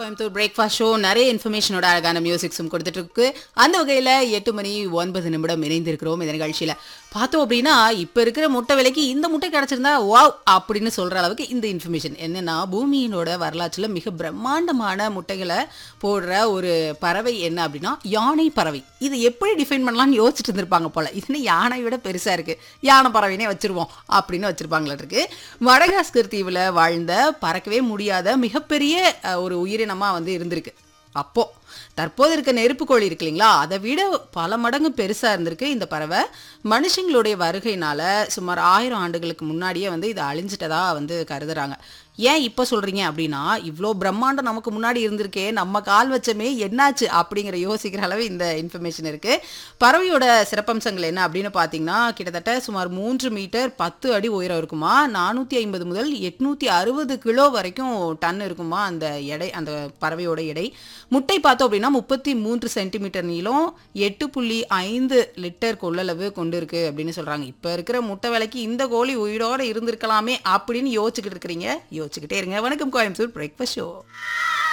Coimbatore breakfast show நிறைய இன்ஃபர்மேஷனோட அழகான மியூசிக்ஸும் கொடுத்துட்டு இருக்கு அந்த வகையில் எட்டு மணி ஒன்பது நிமிடம் இணைந்திருக்கிறோம் இந்த நிகழ்ச்சியில் பார்த்தோம் அப்படின்னா இப்போ இருக்கிற முட்டை விலைக்கு இந்த முட்டை கிடச்சிருந்தா வாவ் அப்படின்னு சொல்கிற அளவுக்கு இந்த இன்ஃபர்மேஷன் என்னன்னா பூமியினோட வரலாற்றில் மிக பிரம்மாண்டமான முட்டைகளை போடுற ஒரு பறவை என்ன அப்படின்னா யானை பறவை இது எப்படி டிஃபைன் பண்ணலாம்னு யோசிச்சுட்டு இருந்திருப்பாங்க போல இதுன்னு யானை விட பெருசாக இருக்குது யானை பறவைனே வச்சிருவோம் அப்படின்னு வச்சிருப்பாங்களா இருக்கு மடகாஸ்கர் தீவில் வாழ்ந்த பறக்கவே முடியாத மிகப்பெரிய அஹ், ஒரு உயிரினமாக வந்து இருந்திருக்கு அப்போ தற்போது இருக்க நெருப்புக்கோழி இருக்கு இல்லைங்களா அதை விட பல மடங்கு பெருசாக இருந்திருக்கு இந்த பறவை மனுஷங்களுடைய வருகையினால சுமார் ஆயிரம் ஆண்டுகளுக்கு முன்னாடியே வந்து இது அழிஞ்சிட்டதா வந்து கருதுறாங்க ஏன் இப்போ சொல்றீங்க அப்படின்னா இவ்வளோ பிரம்மாண்டம் நமக்கு முன்னாடி இருந்திருக்கே நம்ம கால் வச்சமே என்னாச்சு அப்படிங்கிற யோசிக்கிற அளவு இந்த இன்ஃபர்மேஷன் இருக்கு பறவையோட சிறப்பம்சங்கள் என்ன அப்படின்னு பார்த்தீங்கன்னா கிட்டத்தட்ட சுமார் மூன்று மீட்டர் பத்து அடி உயரம் இருக்குமா நானூற்றி ஐம்பது முதல் எட்நூற்றி அறுபது கிலோ வரைக்கும் டன் இருக்குமா அந்த எடை அந்த பறவையோட எடை முட்டை பார்த்தோம் அப்படின்னா முப்பத்தி மூன்று சென்டிமீட்டர் நீளம் எட்டு புள்ளி ஐந்து லிட்டர் கொள்ளளவு கொண்டு இருக்கு அப்படின்னு சொல்றாங்க இப்போ இருக்கிற முட்டை விலைக்கு இந்த கோழி உயிரோட இருந்திருக்கலாமே அப்படின்னு யோசிச்சுக்கிட்டு இருக்கிறீங்க யோசிச்சுக்கிட்டே இருங்க வணக்கம் கோயம்புத்தூர் பிரேக்ஃபாஸ்ட் ஷோ